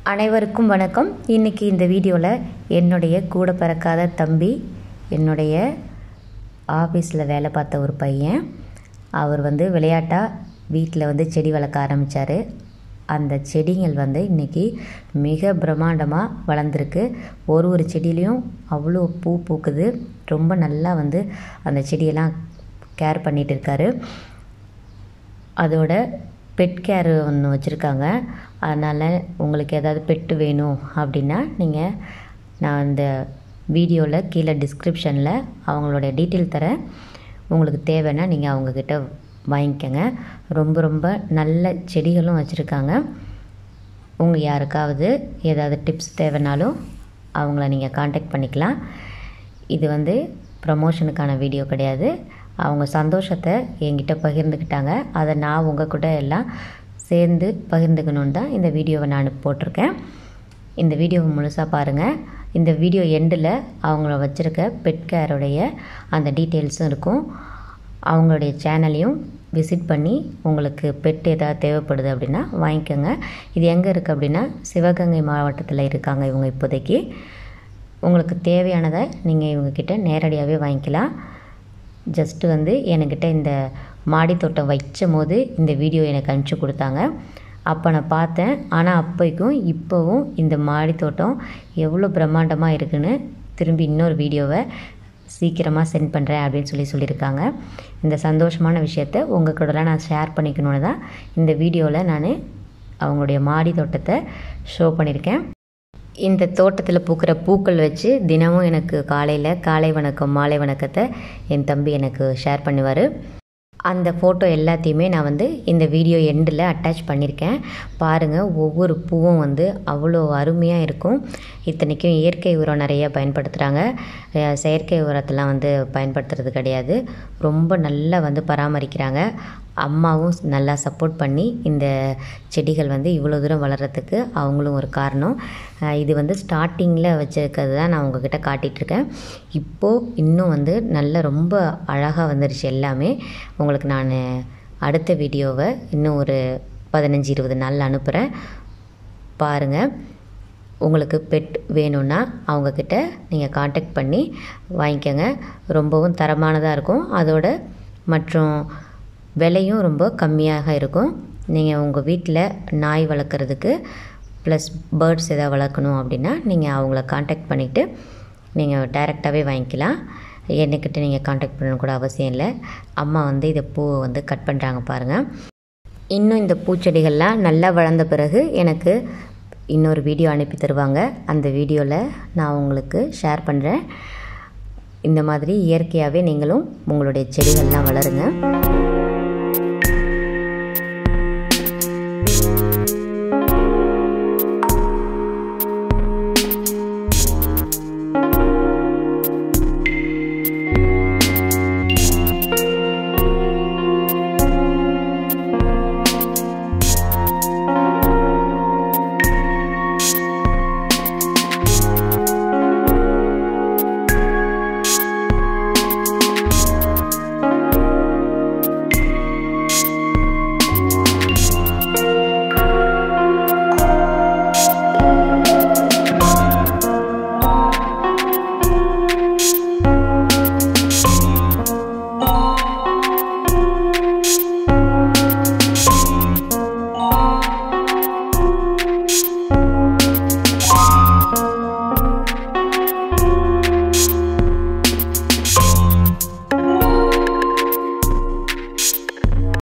அனைவருக்கும் வணக்கம் இன்றைக்கி இந்த வீடியோவில் என்னுடைய கூட பிறக்காத தம்பி என்னுடைய ஆஃபீஸில் வேலை பார்த்த ஒரு பையன் அவர் வந்து விளையாட்டாக வீட்டில் வந்து செடி வளர்க்க ஆரம்பித்தார் அந்த செடிகள் வந்து இன்றைக்கி மிக பிரம்மாண்டமாக வளர்ந்துருக்கு ஒரு ஒரு செடியிலையும் அவ்வளோ பூ பூக்குது ரொம்ப நல்லா வந்து அந்த செடியெல்லாம் கேர் பண்ணிகிட்டு இருக்காரு அதோட பெட் கேர் ஒன்று வச்சுருக்காங்க அதனால் உங்களுக்கு ஏதாவது பெட்டு வேணும் அப்படின்னா நீங்கள் நான் இந்த வீடியோவில் கீழே டிஸ்கிரிப்ஷனில் அவங்களோட டீட்டெயில் தரேன் உங்களுக்கு தேவைன்னா நீங்கள் அவங்கக்கிட்ட வாங்கிக்கோங்க ரொம்ப ரொம்ப நல்ல செடிகளும் வச்சுருக்காங்க உங்கள் யாருக்காவது ஏதாவது டிப்ஸ் தேவைனாலும் அவங்கள நீங்கள் காண்டாக்ட் பண்ணிக்கலாம் இது வந்து ப்ரமோஷனுக்கான வீடியோ கிடையாது அவங்க சந்தோஷத்தை என்கிட்ட பகிர்ந்துக்கிட்டாங்க அதை நான் உங்கள் கூட எல்லாம் சேர்ந்து பகிர்ந்துக்கணுன்னு தான் இந்த வீடியோவை நான் போட்டிருக்கேன் இந்த வீடியோவை முழுசாக பாருங்கள் இந்த வீடியோ எண்டில் அவங்கள வச்சுருக்க பெட் கேருடைய அந்த டீட்டெயில்ஸும் இருக்கும் அவங்களுடைய சேனலையும் விசிட் பண்ணி உங்களுக்கு பெட் ஏதாவது தேவைப்படுது அப்படின்னா வாங்கிக்கோங்க இது எங்கே இருக்குது அப்படின்னா சிவகங்கை மாவட்டத்தில் இருக்காங்க இவங்க இப்போதைக்கு உங்களுக்கு தேவையானதை நீங்கள் இவங்கக்கிட்ட நேரடியாகவே வாங்கிக்கலாம் ஜஸ்ட்டு வந்து என்கிட்ட இந்த மாடி தோட்டம் வைச்சும் போது இந்த வீடியோ எனக்கு அனுப்பிச்சி கொடுத்தாங்க அப்போ நான் பார்த்தேன் ஆனால் அப்போக்கும் இப்போவும் இந்த மாடி தோட்டம் எவ்வளோ பிரம்மாண்டமாக இருக்குன்னு திரும்பி இன்னொரு வீடியோவை சீக்கிரமாக சென்ட் பண்ணுறேன் அப்படின்னு சொல்லி சொல்லியிருக்காங்க இந்த சந்தோஷமான விஷயத்த உங்கள் கூடலாம் நான் ஷேர் பண்ணிக்கணுன்னு தான் இந்த வீடியோவில் நான் அவங்களுடைய மாடி தோட்டத்தை ஷோ பண்ணியிருக்கேன் இந்த தோட்டத்தில் பூக்கிற பூக்கள் வச்சு தினமும் எனக்கு காலையில் காலை வணக்கம் மாலை வணக்கத்தை என் தம்பி எனக்கு ஷேர் பண்ணுவார் அந்த ஃபோட்டோ எல்லாத்தையுமே நான் வந்து இந்த வீடியோ எண்டில் அட்டாச் பண்ணியிருக்கேன் பாருங்கள் ஒவ்வொரு பூவும் வந்து அவ்வளோ அருமையாக இருக்கும் இத்தனைக்கும் இயற்கை உரம் நிறைய பயன்படுத்துகிறாங்க செயற்கை உரத்தெல்லாம் வந்து பயன்படுத்துறது கிடையாது ரொம்ப நல்லா வந்து பராமரிக்கிறாங்க அம்மாவும் நல்லா சப்போர்ட் பண்ணி இந்த செடிகள் வந்து இவ்வளோ தூரம் வளர்கிறதுக்கு அவங்களும் ஒரு காரணம் இது வந்து ஸ்டார்டிங்கில் வச்சுருக்கிறது தான் நான் உங்ககிட்ட காட்டிகிட்ருக்கேன் இப்போது இன்னும் வந்து நல்ல ரொம்ப அழகாக வந்துருச்சு எல்லாமே உங்களுக்கு நான் அடுத்த வீடியோவை இன்னும் ஒரு பதினஞ்சு இருபது நாளில் அனுப்புகிறேன் பாருங்கள் உங்களுக்கு பெட் வேணும்னா அவங்கக்கிட்ட நீங்கள் காண்டாக்ட் பண்ணி வாங்கிக்கோங்க ரொம்பவும் தரமானதாக இருக்கும் அதோட மற்றும் விலையும் ரொம்ப கம்மியாக இருக்கும் நீங்கள் உங்கள் வீட்டில் நாய் வளர்க்குறதுக்கு ப்ளஸ் பேர்ட்ஸ் எதாவது வளர்க்கணும் அப்படின்னா நீங்கள் அவங்கள காண்டாக்ட் பண்ணிவிட்டு நீங்கள் டைரெக்டாகவே வாங்கிக்கலாம் என்னக்கிட்ட நீங்கள் காண்டாக்ட் பண்ணணும் கூட அவசியம் இல்லை அம்மா வந்து இதை பூவை வந்து கட் பண்ணுறாங்க பாருங்கள் இன்னும் இந்த பூச்செடிகள்லாம் நல்லா வளர்ந்த பிறகு எனக்கு இன்னொரு வீடியோ அனுப்பி தருவாங்க அந்த வீடியோவில் நான் உங்களுக்கு ஷேர் பண்ணுறேன் இந்த மாதிரி இயற்கையாகவே நீங்களும் உங்களுடைய செடிகள்லாம் வளருங்க